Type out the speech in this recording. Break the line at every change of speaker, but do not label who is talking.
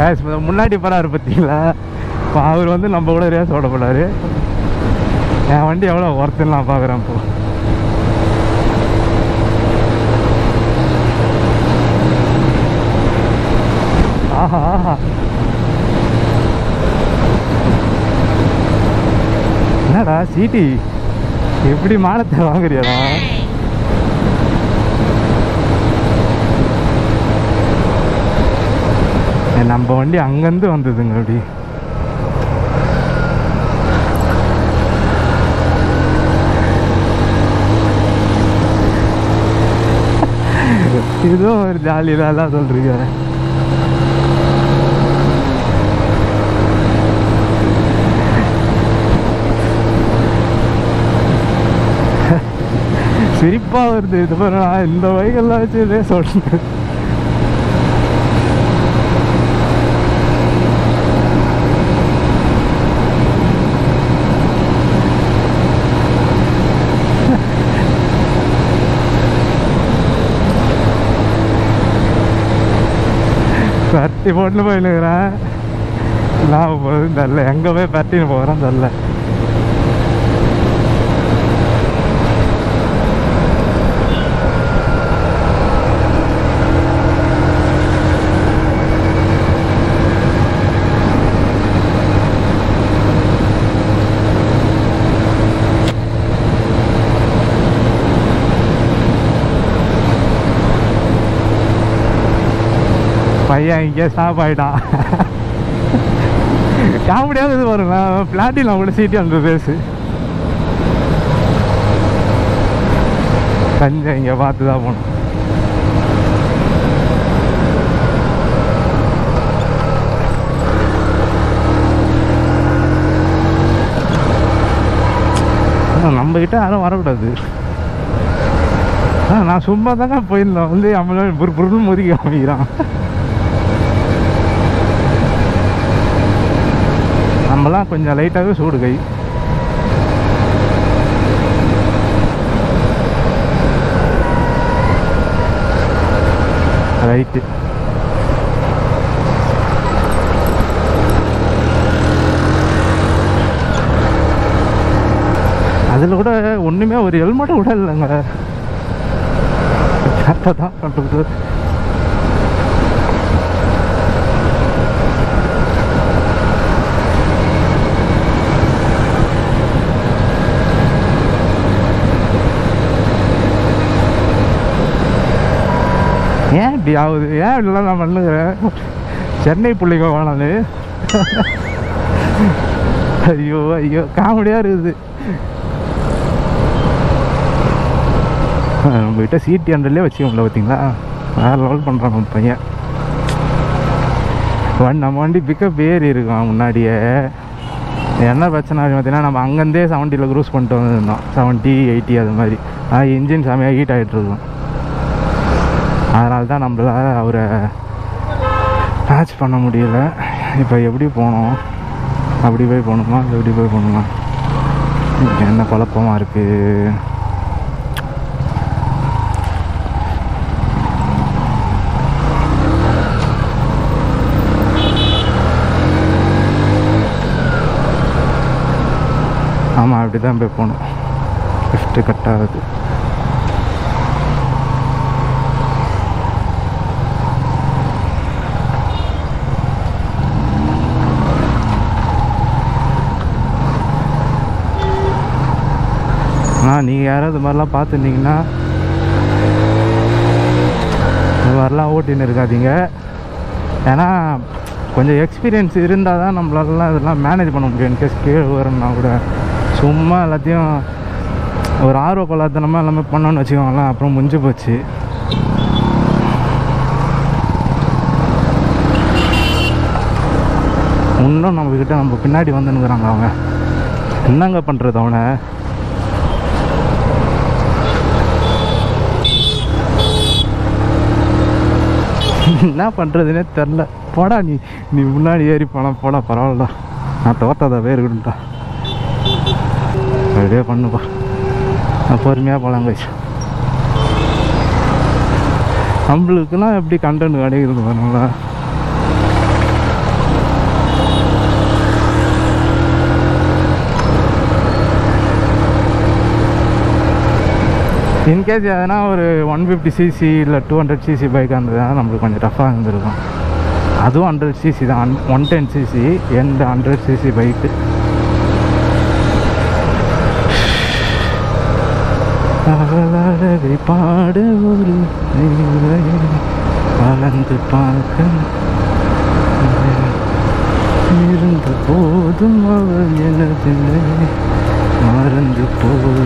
Guys, முன்னாடி போறாரு பார்த்தீங்களா இப்போ அவர் வந்து நம்ம கூட ரேஸ் ஓட போறாரு என் வண்டி எவ்வளோ ஒர்த்துன்னு நான் பார்க்குறேன் இப்போ ஆஹா ஆஹா என்னடா சீட்டி எப்படி மானத்தை வாங்குறியாடா ஏ, நம்ம வண்டி அங்கேருந்து வந்ததுங்க அப்படி இதுவும் ஒரு ஜாலியாக தான் சொல்றீங்க சிரிப்பா வருது இது பாரு நான் இந்த வகைகள்லாம் வச்சு இதே சொல்றேன் பரட்டி போட்டு போயினுக்கிறேன் நான் போதும் தெரில எங்கே போய் பரட்டின்னு போகிறேன் தெரில பையன் இங்கே ஸ்டாப் ஆகிட்டான் காமெடியாக இது பாருங்க பிளாட்டில் கூட சீட்டி அந்த பேசு தஞ்சை இங்கே பார்த்து தான் போகணும் நம்ம கிட்ட யாரும் வரக்கூடாது ஆ நான் சும்மா தாங்க போயிருந்தேன் வந்து நம்மள புரு புருன்னு முறிக்க அமைக்கிறான் நம்மலாம் கொஞ்சம் லைட்டாகவே சூடு கை ரைட்டு அதில் கூட ஒன்றுமே ஒரு ஹெல்மெட்டை கூட இல்லைங்க கரெக்டாக தான் பண்ணுறது ஏன் இப்படி ஆகுது ஏன் இப்படிலாம் நான் பண்ணுகிறேன் சென்னை பிள்ளைங்க வேணாது ஐயோ ஐயோ காமெடியாக இருக்குது நம்மகிட்ட சிடி ஹண்ட்ரட்லேயே வச்சுக்கோங்கள பார்த்தீங்களா வேறு லெவல் பண்ணுறான் நம்ம பையன் வண்டி நம்ம வண்டி பிக்கப் ஏறி இருக்கோம் முன்னாடியே என்ன பிரச்சனை ஆகும் பார்த்தீங்கன்னா நம்ம அங்கேருந்தே செவன்ட்டியில் க்ரூஸ் பண்ணிட்டு வந்துருந்தோம் செவன்ட்டி எயிட்டி அது மாதிரி ஆனால் இன்ஜின் செமையாக ஹீட் ஆகிட்டு இருக்கும் அதனால தான் நம்மளால் அவரை மேட்ச் பண்ண முடியல இப்போ எப்படி போனோம் அப்படி போய் போகணுமா இல்லை எப்படி போய் போகணுமா என்ன குழப்பமாக இருக்குது ஆமாம் அப்படி தான் போய் போகணும் லெஃப்ட்டு கட் ஆகுது ஆனால் நீங்கள் யாராவது இது மாதிரிலாம் பார்த்துருந்தீங்கன்னா இது மாதிரிலாம் ஓட்டின்னு இருக்காதீங்க ஏன்னா கொஞ்சம் எக்ஸ்பீரியன்ஸ் இருந்தால் தான் நம்மளாலலாம் இதெல்லாம் மேனேஜ் பண்ண முடியும் இன்கேஸ் கீழே வரணும்னா கூட சும்மா எல்லாத்தையும் ஒரு ஆர்வ கொள்ளாத்தனமாக எல்லாமே பண்ணோன்னு வச்சுக்கோங்களேன் அப்புறம் முடிஞ்சு போச்சு இன்னும் நம்மக்கிட்ட நம்ம பின்னாடி வந்துன்னுக்குறாங்க அவங்க என்னங்க பண்ணுறது அவனை என்ன பண்ணுறதுனே தெரில போடா நீ நீ முன்னாடி ஏறி போனா போடா பரவாயில்லடா நான் தோத்ததாவே இருக்கணும்டா அப்படியே பண்ணுப்பா நான் பொறுமையாக போகலாம் கைஸ் நம்மளுக்குலாம் எப்படி கண்டென்ட் கிடைக்கிறது பாருங்களா இன்கேஸ் எதனா ஒரு ஒன் ஃபிஃப்டி சிசி இல்லை டூ ஹண்ட்ரட் சிசி பைக்காக இருந்ததுனா நம்மளுக்கு கொஞ்சம் டஃப்பாக இருந்திருக்கும் அதுவும் ஹண்ட்ரட் சிசி தான் ஒன் டென் சிசி எந்த ஹண்ட்ரட் சிசி பைக்கு அவளழகை பாட ஒரு நிலையை வளர்ந்து பார்க்க இருந்த போதும் அவள் எனதில்லை மறந்து போய்